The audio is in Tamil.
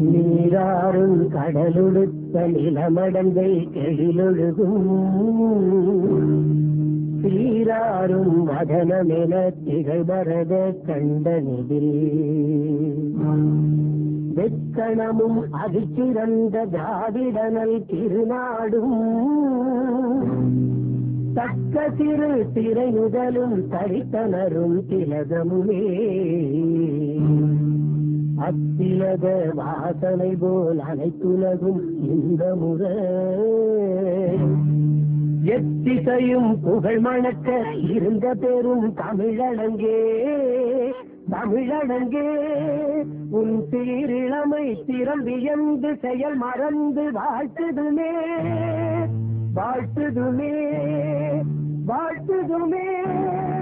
நீராறும் கடலுடுத்த நிலமடந்தை கெழிலொழுகும் சீராறும் மதனமென திகழ்பரத கண்டனிதில் வெக்கணமும் அதிச்சிறந்த திராவிடனல் திருநாடும் தக்க சிறு திரையுதலும் தரித்தனரும் திலகமுமே அத்திலக வாசனை போல் அனைத்துலகும் இந்த முறை எத்திசையும் புகழ் மணக்க இருந்த பெரும் தமிழடங்கே தமிழடங்கே உன் சீரிழமை திறம் வியந்து செயல் மறந்து வாழ்த்துதுமே வாழ்த்துதுமே வாழ்த்துதுமே